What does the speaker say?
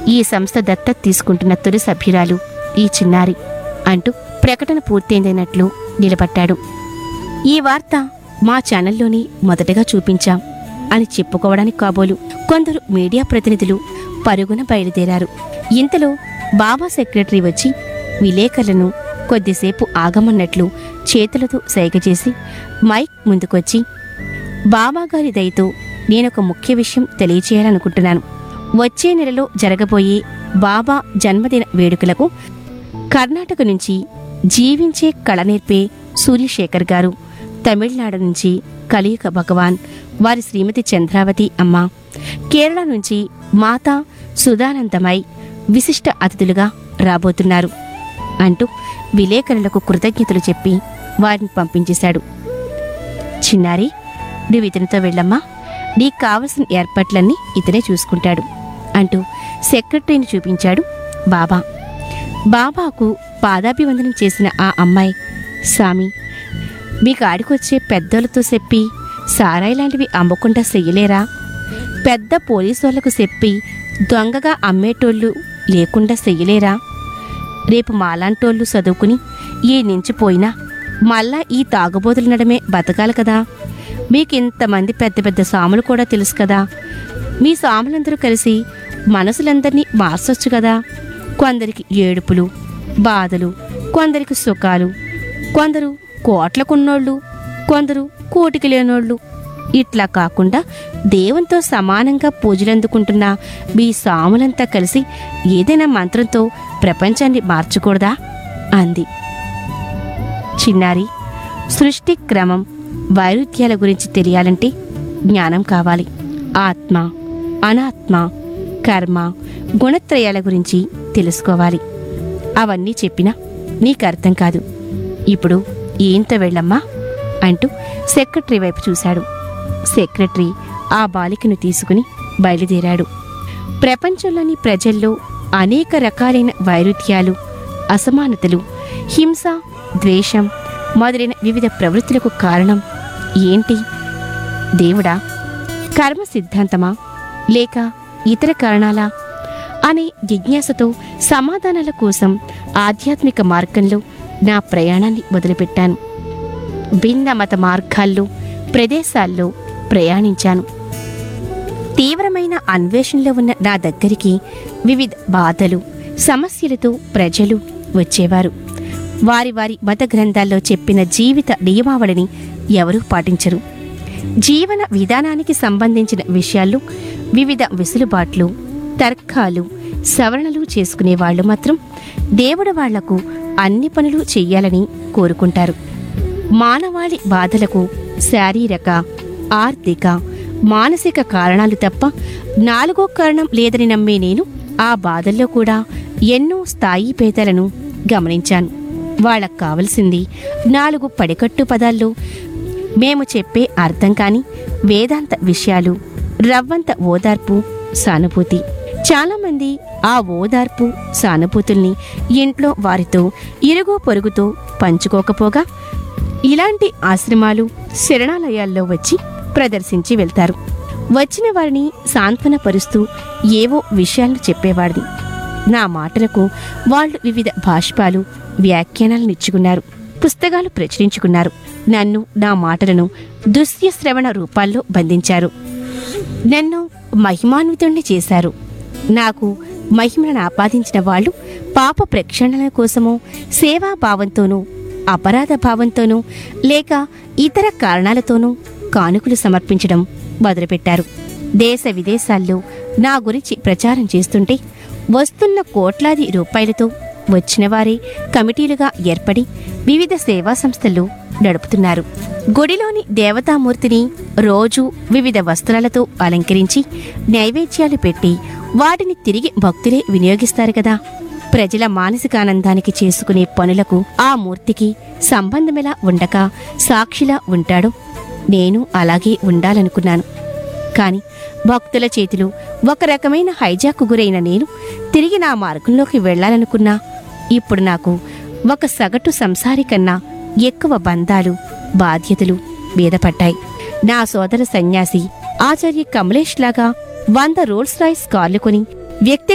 ఈ సంస్థ దత్తత తీసుకుంటున్న తొలి సభ్యురాలు ఈ చిన్నారి అంటూ ప్రకటన పూర్తయిందన్నట్లు నిలబట్టాడు ఈ వార్త మా ఛానల్లోని మొదటగా చూపించాం అని చెప్పుకోవడానికి కాబోలు కొందరు మీడియా ప్రతినిధులు పరుగున బయలుదేరారు ఇంతలో బాబా సెక్రటరీ వచ్చి విలేకరులను కొద్దిసేపు ఆగమన్నట్లు చేతులతో సైగ చేసి మైక్ ముందుకొచ్చి బాబాగారి దయతో నేనొక ముఖ్య విషయం తెలియచేయాలనుకుంటున్నాను వచ్చే నెలలో జరగబోయే బాబా జన్మదిన వేడుకలకు కర్ణాటక నుంచి జీవించే కళ నేర్పే సూర్యశేఖర్ గారు తమిళనాడు నుంచి కలియుగ భగవాన్ వారి శ్రీమతి చంద్రావతి అమ్మ కేరళ నుంచి మాతా సుధానందమై విశిష్ట అతిథులుగా రాబోతున్నారు అంటూ విలేకరులకు కృతజ్ఞతలు చెప్పి వారిని పంపించేశాడు చిన్నారి నువ్వు ఇతనితో వెళ్ళమ్మా నీకు కావలసిన ఏర్పాట్లన్నీ ఇతనే చూసుకుంటాడు అంటూ సెక్రటరీని చూపించాడు బాబా బాబాకు పాదాభివందనం చేసిన ఆ అమ్మాయి స్వామి మీకు ఆడికొచ్చే పెద్దోళ్ళతో చెప్పి సారాయి లాంటివి అమ్మకుండా చెయ్యలేరా పెద్ద పోలీసు వాళ్ళకు చెప్పి దొంగగా అమ్మేటోళ్ళు లేకుండా చెయ్యలేరా రేపు మాలాంటోళ్ళు చదువుకుని ఈ నుంచి పోయినా మళ్ళా ఈ తాగుబోతులు నడమే బతకాలి కదా మీకు ఇంతమంది పెద్ద పెద్ద సాములు కూడా తెలుసు కదా మీ సాములందరూ కలిసి మనసులందరినీ మార్చొచ్చు కదా కొందరికి ఏడుపులు బాధలు కొందరికి సుఖాలు కొందరు కోట్లకున్నోళ్ళు కొందరు కోటికి లేనోళ్ళు ఇట్లా కాకుండా దేవునితో సమానంగా పూజలందుకుంటున్న మీ సాములంతా కలిసి ఏదైనా మంత్రంతో ప్రపంచాన్ని మార్చకూడదా అంది చిన్నారి సృష్టి క్రమం వైరుధ్యాల గురించి తెలియాలంటే జ్ఞానం కావాలి ఆత్మ అనాత్మ కర్మ గుణత్రయాల గురించి తెలుసుకోవాలి అవన్నీ చెప్పినా నీకు అర్థం కాదు ఇప్పుడు ఏంతో వెళ్ళమ్మా అంటూ సెక్రటరీ వైపు చూశాడు సెక్రటరీ ఆ బాలికను తీసుకుని బయలుదేరాడు ప్రపంచంలోని ప్రజల్లో అనేక రకాలైన వైరుధ్యాలు అసమానతలు హింస ద్వేషం మొదలైన వివిధ ప్రవృత్తులకు కారణం ఏంటి దేవుడా కర్మ సిద్ధాంతమా లేక ఇతర కారణాలా అనే జిజ్ఞాసతో సమాధానాల కోసం ఆధ్యాత్మిక మార్గంలో నా ప్రయాణాన్ని మొదలుపెట్టాను భిన్న మత మార్గాల్లో ప్రదేశాల్లో ప్రయాణించాను తీవ్రమైన అన్వేషణలో ఉన్న నా దగ్గరికి వివిధ బాధలు సమస్యలతో ప్రజలు వచ్చేవారు వారి వారి మత గ్రంథాల్లో చెప్పిన జీవిత నియమావళిని ఎవరూ పాటించరు జీవన విధానానికి సంబంధించిన విషయాల్లో వివిధ వెసులుబాట్లు తర్కాలు సవరణలు చేసుకునే వాళ్ళు మాత్రం దేవుడు వాళ్లకు అన్ని పనులు చెయ్యాలని కోరుకుంటారు మానవాళి బాధలకు శారీరక ఆర్థిక మానసిక కారణాలు తప్ప నాలుగో కారణం లేదని నమ్మే నేను ఆ బాధల్లో కూడా ఎన్నో స్థాయి భేదాలను గమనించాను వాళ్ళకు కావలసింది నాలుగు పడికట్టు పదాల్లో మేము చెప్పే అర్థం కాని వేదాంత విషయాలు రవ్వంత ఓదార్పు సానుభూతి చాలామంది ఆ ఓదార్పు సానుభూతుల్ని ఇంట్లో వారితో ఇరుగు పొరుగుతో పంచుకోకపోగా ఇలాంటి ఆశ్రమాలు శరణాలయాల్లో వచ్చి ప్రదర్శించి వెళ్తారు వచ్చిన వారిని సాంత్వనపరుస్తూ ఏవో విషయాలను చెప్పేవాడిని నా మాటలకు వాళ్ళు వివిధ భాష్పాలు వ్యాఖ్యానాలు ఇచ్చుకున్నారు పుస్తకాలు ప్రచురించుకున్నారు నన్ను నా మాటలను దృశ్య శ్రవణ రూపాల్లో బంధించారు నన్ను మహిమాన్వితుణ్ణి చేశారు నాకు మహిమలను ఆపాదించిన వాళ్ళు పాప ప్రక్షాళన కోసమో సేవాభావంతోనూ అపరాధ భావంతోనూ లేక ఇతర కారణాలతోనూ కానుకలు సమర్పించడం మొదలుపెట్టారు దేశ విదేశాల్లో నా గురించి ప్రచారం చేస్తుంటే వస్తున్న కోట్లాది రూపాయలతో వచ్చిన వారే కమిటీలుగా ఏర్పడి వివిధ సేవా సంస్థలు నడుపుతున్నారు గుడిలోని దేవతామూర్తిని రోజు వివిధ వస్త్రాలతో అలంకరించి నైవేద్యాలు పెట్టి వాటిని తిరిగి భక్తులే వినియోగిస్తారు కదా ప్రజల మానసికానందానికి చేసుకునే పనులకు ఆ మూర్తికి సంబంధమెలా ఉండక సాక్షిలా ఉంటాడో నేను అలాగే ఉండాలనుకున్నాను కాని భక్తుల చేతిలో ఒక రకమైన హైజాక్ గురైన నేను తిరిగి నా మార్గంలోకి వెళ్ళాలనుకున్నా ఇప్పుడు నాకు ఒక సగటు సంసారి కన్నా ఎక్కువ బంధాలు బాధ్యతలు మీదపడ్డాయి నా సోదర సన్యాసి ఆచార్య కమలేష్ లాగా వంద రోల్స్ రాయ్స్ కార్లు కొని వ్యక్తి